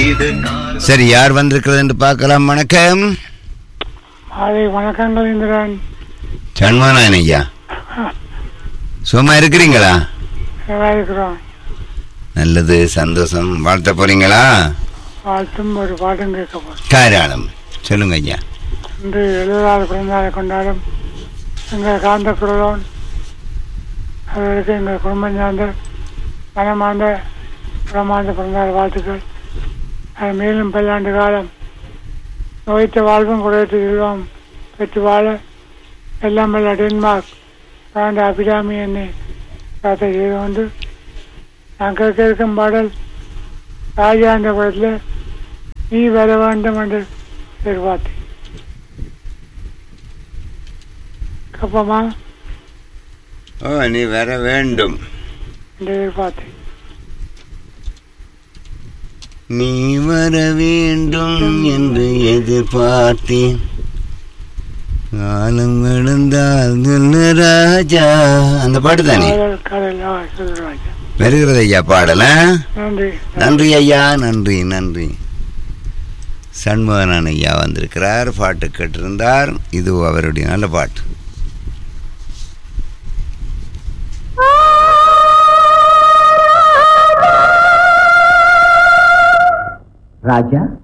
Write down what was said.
சரி யார் வந்திருக்கிறது என்று பார்க்கலாம் வணக்கம் மாலை வணக்கங்கள் இந்திரன் சண்முகநாயன் ஐயா சும்மா இருக்கிறீங்களா நல்லா இருக்கிறோம் நல்லது சந்தோஷம் வாழ்த்த போறீங்களா வாழ்த்தும் ஒரு பாட்டும் கேட்க போறோம் தாராளம் சொல்லுங்க ஐயா இன்று எழுபதாவது பிறந்தநாளை கொண்டாடும் எங்கள் காந்த குரலோன் அவர்களுக்கு எங்கள் குடும்பம் சார்ந்த மனமார்ந்த புறமார்ந்த பிறந்தநாள் வாழ்த்துக்கள் அது மேலும் பல்லாண்டு காலம் நோய்த்த வாழ்வும் குறைத்து செல்வம் பெற்று வாழ எல்லாம் வல்ல டென்மார்க் பிராண்ட அபிராமி என்னை பிரார்த்தனை செய்து கொண்டு நான் கேட்க இருக்கும் பாடல் ராஜா என்ற படத்தில் நீ வர வேண்டும் என்று எதிர்பார்த்தேன் கப்பமா ஓ நீ வர வேண்டும் என்று எதிர்பார்த்தேன் நீ வர வேண்டும் என்று எதிர்பார்த்தேன் காலம் கடந்தால் நல்ல ராஜா அந்த பாட்டு தானே காதல் காதல் ஆ, சுந்தரராஜா வருகிறது ஐயா பாடல நன்றி நன்றி ஐயா நன்றி நன்றி சண்முகனான் ஐயா வந்திருக்கிறார் பாட்டு கேட்டிருந்தார் இது அவருடைய நல்ல பாட்டு ராஜா